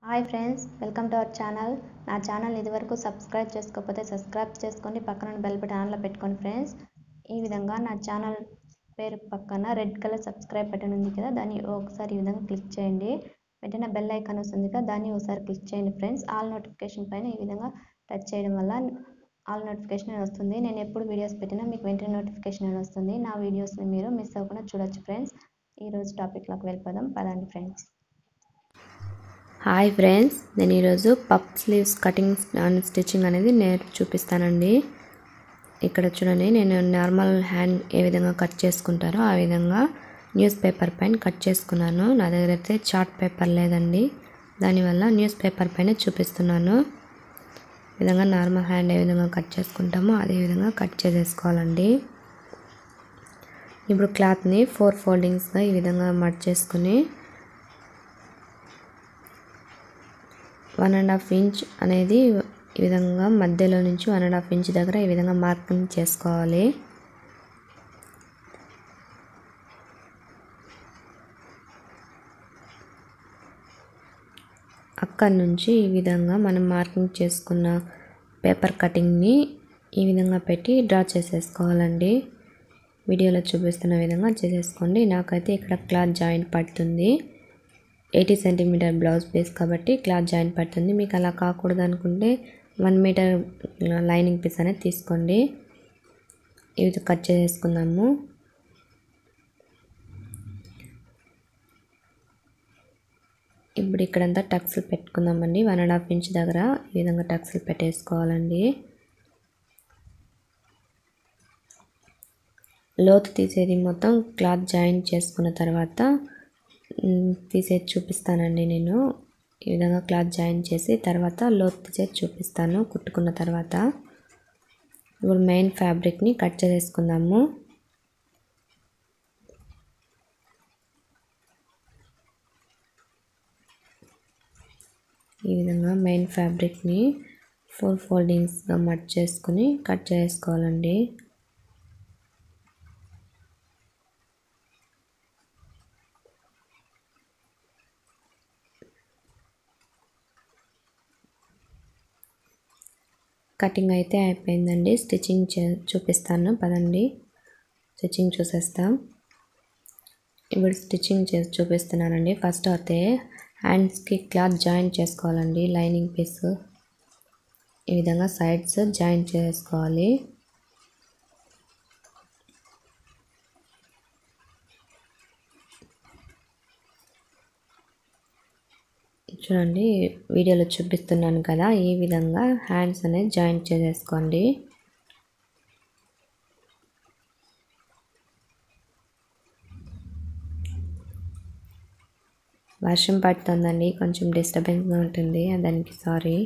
hi friends welcome to our channel నా channel ఇదివరకు subscribe చేసుకోకపోతే సబ్స్క్రైబ్ చేసుకోండి పక్కన బెల్ బటన్ ఆన్లో పెట్టుకోండి ఫ్రెండ్స్ ఈ విధంగా నా ఛానల్ పేరు పక్కన రెడ్ కలర్ సబ్స్క్రైబ్ బటన్ ఉంది కదా దాన్ని ఒకసారి ఈ విధంగా క్లిక్ చేయండి వెంటనే బెల్ ఐకాన్ వస్తుంది కదా దాన్ని ఒకసారి క్లిక్ చేయండి ఫ్రెండ్స్ ఆల్ నోటిఫికేషన్ పైన ఈ విధంగా టచ్ చేయడం వల్ల ఆల్ నోటిఫికేషన్ అని వస్తుంది నేను ఎప్పుడు వీడియోస్ పెట్టినా మీకు వెంటనే నోటిఫికేషన్ అని వస్తుంది నా వీడియోస్ని మీరు మిస్ అవ్వకుండా చూడొచ్చు ఫ్రెండ్స్ ఈరోజు టాపిక్లోకి వెళ్ళిపోదాం పదండి ఫ్రెండ్స్ హాయ్ ఫ్రెండ్స్ నేను ఈరోజు పప్ స్లీవ్స్ కటింగ్ అండ్ స్టిచ్చింగ్ అనేది నేను చూపిస్తానండి ఇక్కడ చూడండి నేను నార్మల్ హ్యాండ్ ఏ విధంగా కట్ చేసుకుంటారో ఆ విధంగా న్యూస్ పేపర్ పైన కట్ చేసుకున్నాను నా దగ్గర అయితే చార్ట్ పేపర్ లేదండి దానివల్ల న్యూస్ పేపర్ పైన చూపిస్తున్నాను ఈ విధంగా నార్మల్ హ్యాండ్ ఏ విధంగా కట్ చేసుకుంటామో అదే విధంగా కట్ చేసేసుకోవాలండి ఇప్పుడు క్లాత్ని ఫోర్ ఫోల్డింగ్స్గా ఈ విధంగా మడ్ చేసుకుని వన్ అండ్ హాఫ్ ఇంచ్ అనేది ఈ విధంగా మధ్యలో నుంచి వన్ అండ్ హాఫ్ ఇంచ్ దగ్గర ఈ విధంగా మార్కింగ్ చేసుకోవాలి అక్కడి నుంచి ఈ విధంగా మనం మార్కింగ్ చేసుకున్న పేపర్ కటింగ్ని ఈ విధంగా పెట్టి డ్రా చేసేసుకోవాలండి వీడియోలో చూపిస్తున్న విధంగా చేసేసుకోండి నాకైతే ఇక్కడ క్లాత్ జాయింట్ పడుతుంది ఎయిటీ సెంటీమీటర్ బ్లౌజ్ పీస్ కాబట్టి క్లాత్ జాయింట్ పడుతుంది మీకు అలా కాకూడదు అనుకుంటే వన్ మీటర్ లైనింగ్ పీస్ అనేది తీసుకోండి ఇవి కట్ చేసేసుకుందాము ఇప్పుడు ఇక్కడంతా టక్స్లు పెట్టుకుందామండి వన్ అండ్ హాఫ్ ఇంచ్ దగ్గర ఈ విధంగా టక్స్లు పెట్టేసుకోవాలండి లోతు తీసేది మొత్తం క్లాత్ జాయింట్ చేసుకున్న తర్వాత తీసేది చూపిస్తానండి నేను ఈ విధంగా క్లాత్ జాయిన్ చేసి తర్వాత లోతు తీసేది చూపిస్తాను కుట్టుకున్న తర్వాత ఇప్పుడు మెయిన్ ఫ్యాబ్రిక్ని కట్ చేసేసుకుందాము ఈ విధంగా మెయిన్ ఫ్యాబ్రిక్ని ఫోర్ ఫోల్డింగ్స్గా మట్ చేసుకుని కట్ చేసుకోవాలండి కటింగ్ అయితే అయిపోయిందండి స్టిచ్చింగ్ చే చూపిస్తాను పదండి స్టిచ్చింగ్ చూసేస్తాం ఇప్పుడు స్టిచ్చింగ్ చేసి చూపిస్తున్నానండి ఫస్ట్ అయితే హ్యాండ్స్కి క్లాత్ జాయిన్ చేసుకోవాలండి లైనింగ్ పీస్ ఈ విధంగా సైడ్స్ జాయిన్ చేసుకోవాలి చూడండి వీడియోలో చూపిస్తున్నాను కదా ఈ విధంగా హ్యాండ్స్ అనేది జాయింట్ చేసేసుకోండి వర్షం పడుతుందండి కొంచెం డిస్టర్బెన్స్గా ఉంటుంది దానికి సారీ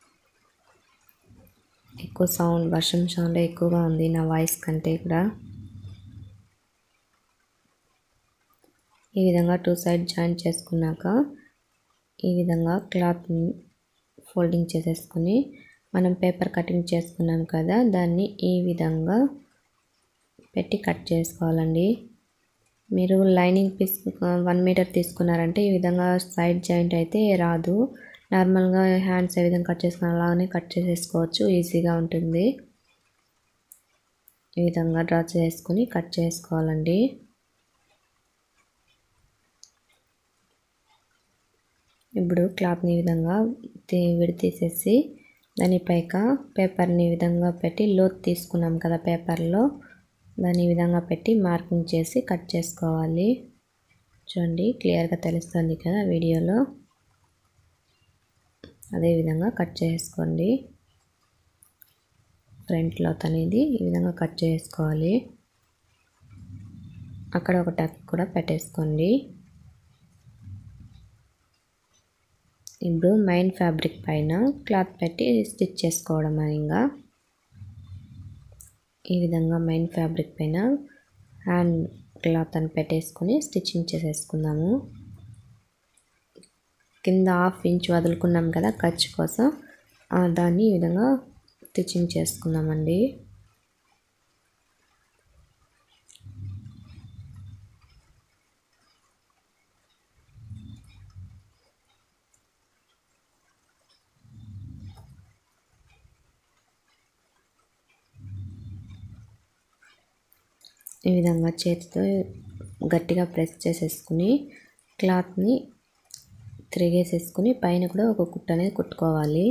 ఎక్కువ సౌండ్ వర్షం సౌండ్ ఎక్కువగా ఉంది నా వాయిస్ కంటే కూడా ఈ విధంగా టూ సైడ్ జాయిన్ చేసుకున్నాక ఈ విధంగా క్లాత్ని ఫోల్డింగ్ చేసేసుకుని మనం పేపర్ కటింగ్ చేసుకున్నాం కదా దాన్ని ఈ విధంగా పెట్టి కట్ చేసుకోవాలండి మీరు లైనింగ్ పీస్ వన్ మీటర్ తీసుకున్నారంటే ఈ విధంగా సైడ్ జాయింట్ అయితే రాదు నార్మల్గా హ్యాండ్స్ ఏ విధంగా కట్ చేసుకున్న అలాగనే కట్ చేసేసుకోవచ్చు ఈజీగా ఉంటుంది ఈ విధంగా డ్రా చేసుకుని కట్ చేసుకోవాలండి ఇప్పుడు క్లాత్ని ఈ విధంగా విడతీసేసి దానిపైక పేపర్ని ఈ విధంగా పెట్టి లోత్ తీసుకున్నాం కదా పేపర్లో దాన్ని ఈ విధంగా పెట్టి మార్కింగ్ చేసి కట్ చేసుకోవాలి చూడండి క్లియర్గా తెలుస్తుంది కదా వీడియోలో అదేవిధంగా కట్ చేసుకోండి ఫ్రంట్ లోత్ అనేది ఈ విధంగా కట్ చేసుకోవాలి అక్కడ ఒక టక్ కూడా పెట్టేసుకోండి ఇప్పుడు మెయిన్ ఫ్యాబ్రిక్ పైన క్లాత్ పెట్టి స్టిచ్ చేసుకోవడం ఇంకా ఈ విధంగా మెయిన్ ఫ్యాబ్రిక్ పైన హ్యాండ్ క్లాత్ అని పెట్టేసుకొని స్టిచ్చింగ్ చేసేసుకుందాము కింద హాఫ్ ఇంచ్ వదులుకున్నాం కదా ఖర్చు కోసం దాన్ని ఈ విధంగా స్టిచ్చింగ్ చేసుకుందామండి ఈ విధంగా చేతితో గట్టిగా ప్రెస్ చేసేసుకుని క్లాత్ని తిరిగేసేసుకుని పైన కూడా ఒక కుట్ట అనేది కుట్టుకోవాలి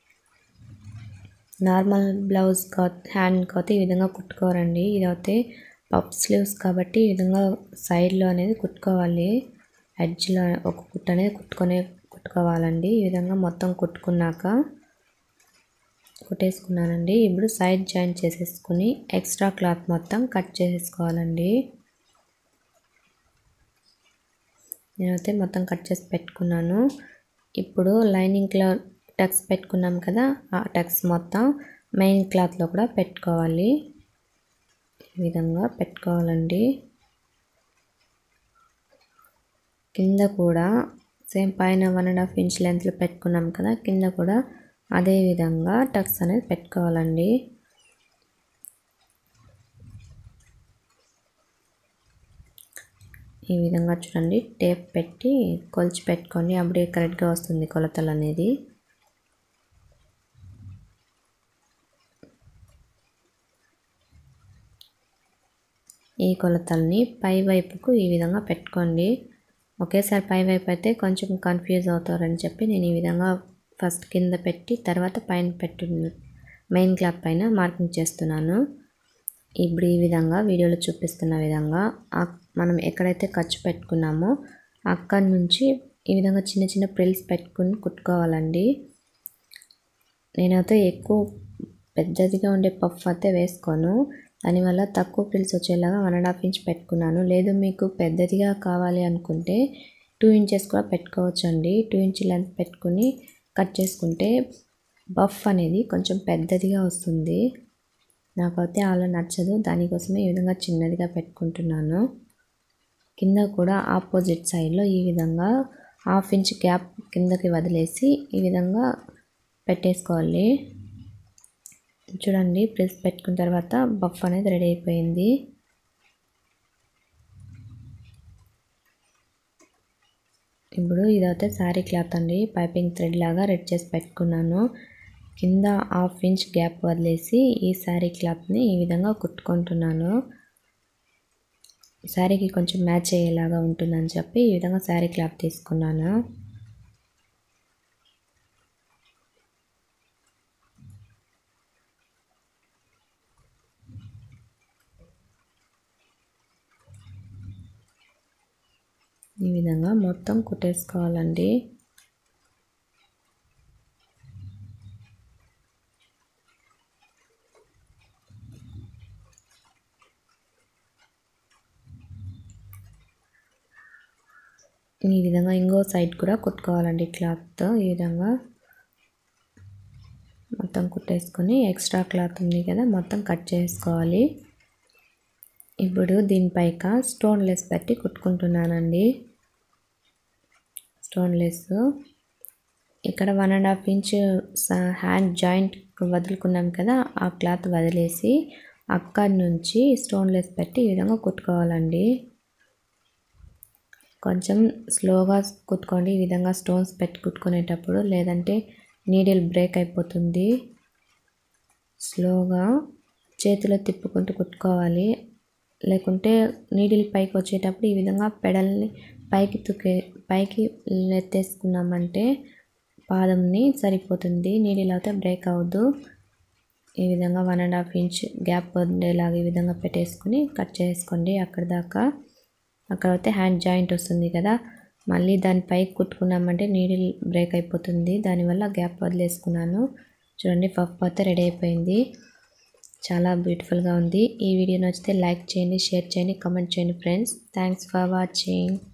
normal blouse cloth hand cloth ఈ విధంగా కుట్టుకోరండి ఇదైతే పఫ్ స్లీవ్స్ కాబట్టి ఈ విధంగా సైడ్లో అనేది కుట్టుకోవాలి ఎడ్జ్లో ఒక కుట్ట అనేది కుట్టుకొని కుట్టుకోవాలండి ఈ విధంగా మొత్తం కుట్టుకున్నాక కుట్టేసుకున్నానండి ఇప్పుడు సైడ్ జాయిన్ చేసేసుకుని ఎక్స్ట్రా క్లాత్ మొత్తం కట్ చేసేసుకోవాలండి నేనైతే మొత్తం కట్ చేసి పెట్టుకున్నాను ఇప్పుడు లైనింగ్లో టక్స్ పెట్టుకున్నాం కదా ఆ టక్స్ మొత్తం మెయిన్ క్లాత్లో కూడా పెట్టుకోవాలి ఈ విధంగా పెట్టుకోవాలండి కింద కూడా సేమ్ పైన వన్ అండ్ హాఫ్ ఇంచ్ లెంత్లో పెట్టుకున్నాం కదా కింద కూడా అదే విధంగా టక్స్ అనేది పెట్టుకోవాలండి ఈ విధంగా చూడండి టేప్ పెట్టి కొలిచి పెట్టుకోండి అప్పుడే కరెక్ట్గా వస్తుంది కొలతలు అనేది ఈ కొలతల్ని పై వైపుకు ఈ విధంగా పెట్టుకోండి ఒకేసారి పై వైపు అయితే కొంచెం కన్ఫ్యూజ్ అవుతారని చెప్పి నేను ఈ విధంగా ఫస్ట్ కింద పెట్టి తర్వాత పైన పెట్టు మెయిన్ క్లాత్ పైన మార్కింగ్ చేస్తున్నాను ఇప్పుడు ఈ విధంగా వీడియోలో చూపిస్తున్న విధంగా మనం ఎక్కడైతే ఖర్చు పెట్టుకున్నామో అక్కడి నుంచి ఈ విధంగా చిన్న చిన్న ప్రిల్స్ పెట్టుకుని కుట్టుకోవాలండి నేనైతే ఎక్కువ పెద్దదిగా ఉండే పఫ్ అయితే వేసుకోను దానివల్ల తక్కువ ప్రిల్స్ వచ్చేలాగా వన్ అండ్ హాఫ్ ఇంచ్ పెట్టుకున్నాను లేదు మీకు పెద్దదిగా కావాలి అనుకుంటే టూ ఇంచెస్ కూడా పెట్టుకోవచ్చు అండి టూ ఇంచ్ లెంత్ పెట్టుకుని కట్ చేసుకుంటే బఫ్ అనేది కొంచెం పెద్దదిగా వస్తుంది నాకైతే అలా నచ్చదు దానికోసమే ఈ విధంగా చిన్నదిగా పెట్టుకుంటున్నాను కింద కూడా ఆపోజిట్ సైడ్లో ఈ విధంగా హాఫ్ ఇంచ్ గ్యాప్ కిందకి వదిలేసి ఈ విధంగా పెట్టేసుకోవాలి చూడండి ప్రెస్ పెట్టుకున్న తర్వాత బఫ్ అనేది రెడీ అయిపోయింది ఇప్పుడు ఇదైతే శారీ క్లాత్ అండి పైపింగ్ థ్రెడ్ లాగా రెడ్ చేసి పెట్టుకున్నాను కింద హాఫ్ ఇంచ్ గ్యాప్ వదిలేసి ఈ శారీ క్లాత్ని ఈ విధంగా కుట్టుకుంటున్నాను శారీకి కొంచెం మ్యాచ్ అయ్యేలాగా ఉంటుందని చెప్పి ఈ విధంగా శారీ క్లాత్ తీసుకున్నాను ఈ విధంగా మొత్తం కుట్టేసుకోవాలండి ఈ విధంగా ఇంకో సైడ్ కూడా కుట్టుకోవాలండి క్లాత్తో ఈ విధంగా మొత్తం కుట్టేసుకొని ఎక్స్ట్రా క్లాత్ ఉంది కదా మొత్తం కట్ చేసుకోవాలి ఇప్పుడు దీనిపైక స్టోన్ లెస్ పెట్టి కుట్టుకుంటున్నానండి స్టోన్ లెస్ ఇక్కడ one and half inch hand joint వదులుకున్నాం కదా ఆ క్లాత్ వదిలేసి అక్కడి నుంచి స్టోన్ లెస్ పెట్టి ఈ విధంగా కుట్టుకోవాలండి కొంచెం స్లోగా కుట్టుకోండి ఈ విధంగా స్టోన్స్ పెట్టి కుట్టుకునేటప్పుడు లేదంటే నీడిల్ బ్రేక్ అయిపోతుంది స్లోగా చేతిలో తిప్పుకుంటూ కుట్టుకోవాలి లేకుంటే నీడిల్ పైకి వచ్చేటప్పుడు ఈ విధంగా పెడల్ని పైకి తుకే పైకి ఎత్తేసుకున్నామంటే పాదంని సరిపోతుంది నీడిల్ అయితే బ్రేక్ అవ్వదు ఈ విధంగా one and half inch gap ఉండేలాగా ఈ విధంగా పెట్టేసుకుని కట్ చేసుకోండి అక్కడ దాకా అక్కడ అయితే హ్యాండ్ జాయింట్ వస్తుంది కదా మళ్ళీ దాని పైకి కుట్టుకున్నామంటే నీడిల్ బ్రేక్ అయిపోతుంది దానివల్ల గ్యాప్ వదిలేసుకున్నాను చూడండి పఫ్ అయితే రెడీ అయిపోయింది చాలా బ్యూటిఫుల్గా ఉంది ఈ వీడియో నచ్చితే లైక్ చేయండి షేర్ చేయండి కామెంట్ చేయండి ఫ్రెండ్స్ థ్యాంక్స్ ఫర్ వాచింగ్